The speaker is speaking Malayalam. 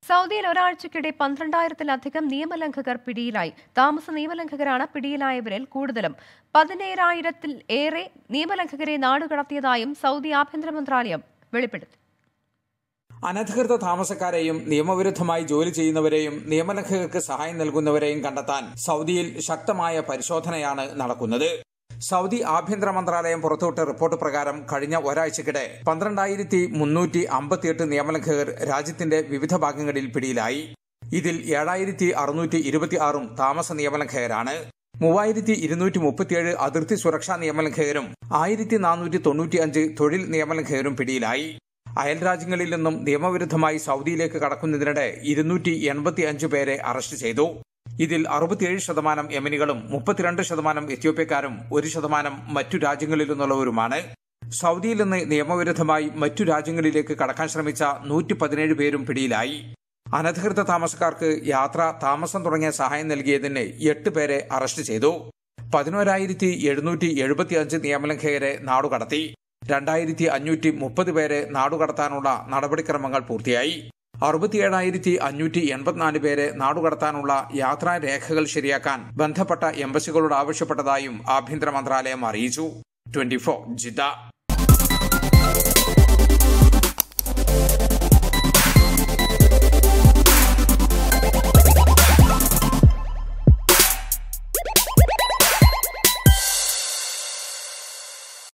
സൗദിയിൽ ഒരാഴ്ചക്കിടെ പന്ത്രണ്ടായിരത്തിലധികം നിയമലംഘകർ പിടിയിലായി താമസ നിയമലംഘകരാണ് പിടിയിലായവരിൽ കൂടുതലും പതിനേഴായിരത്തിൽ ഏറെ നിയമലംഘകരെ നാടുകടത്തിയതായും സൗദി ആഭ്യന്തര മന്ത്രാലയം വെളിപ്പെടുത്തി അനധികൃത താമസക്കാരെയും നിയമവിരുദ്ധമായി ജോലി ചെയ്യുന്നവരെയും നിയമലംഘകർക്ക് സഹായം നൽകുന്നവരെയും കണ്ടെത്താൻ സൗദിയിൽ ശക്തമായ പരിശോധനയാണ് നടക്കുന്നത് സൗദി ആഭ്യന്തര മന്ത്രാലയം പുറത്തുവിട്ട റിപ്പോർട്ട് പ്രകാരം കഴിഞ്ഞ ഒരാഴ്ചക്കിടെ പന്ത്രണ്ടായിരത്തി മുന്നൂറ്റി അമ്പത്തിയെട്ട് നിയമലംഘകർ രാജ്യത്തിന്റെ വിവിധ ഭാഗങ്ങളിൽ പിടിയിലായി ഇതിൽ ഏഴായിരത്തി അറുന്നൂറ്റി ഇരുപത്തി ആറും താമസ നിയമലംഘകരാണ് മൂവായിരത്തി ഇരുന്നൂറ്റി മുപ്പത്തിയേഴ് അതിർത്തി സുരക്ഷാ നിയമലംഘകരും ആയിരത്തി നാനൂറ്റി തൊണ്ണൂറ്റിയഞ്ച് തൊഴിൽ നിയമലംഘകരും പിടിയിലായി അയൽ രാജ്യങ്ങളിൽ നിന്നും നിയമവിരുദ്ധമായി സൗദിയിലേക്ക് കടക്കുന്നതിനിടെ ഇരുന്നൂറ്റി എൺപത്തി അഞ്ച് പേരെ അറസ്റ്റ് ചെയ്തു ഇതിൽ അറുപത്തിയേഴ് ശതമാനം യമനികളും മുപ്പത്തിരണ്ട് ശതമാനം എത്യോപ്യക്കാരും ഒരു ശതമാനം മറ്റു രാജ്യങ്ങളിൽ നിന്നുള്ളവരുമാണ് സൗദിയിൽ നിന്ന് നിയമവിരുദ്ധമായി മറ്റു രാജ്യങ്ങളിലേക്ക് കടക്കാൻ ശ്രമിച്ച നൂറ്റി പതിനേഴ് പേരും പിടിയിലായി അനധികൃത താമസക്കാർക്ക് യാത്ര താമസം തുടങ്ങിയ സഹായം നൽകിയതിന് എട്ട് പേരെ അറസ്റ്റ് ചെയ്തു പതിനോരായിരത്തി എഴുന്നൂറ്റി എഴുപത്തി അഞ്ച് നിയമലംഘകരെ നാടുകടത്തി രണ്ടായിരത്തി അഞ്ഞൂറ്റി മുപ്പത് പേരെ നാടുകടത്താനുള്ള നടപടിക്രമങ്ങൾ പൂർത്തിയായി അറുപത്തിയേഴായിരത്തി അഞ്ഞൂറ്റി എൺപത്തിനാല് പേരെ നാടുകടത്താനുള്ള യാത്രാരേഖകൾ ശരിയാക്കാൻ ബന്ധപ്പെട്ട എംബസികളോട് ആവശ്യപ്പെട്ടതായും ആഭ്യന്തര മന്ത്രാലയം അറിയിച്ചു ട്വന്റി ഫോർ ജിദ്ദ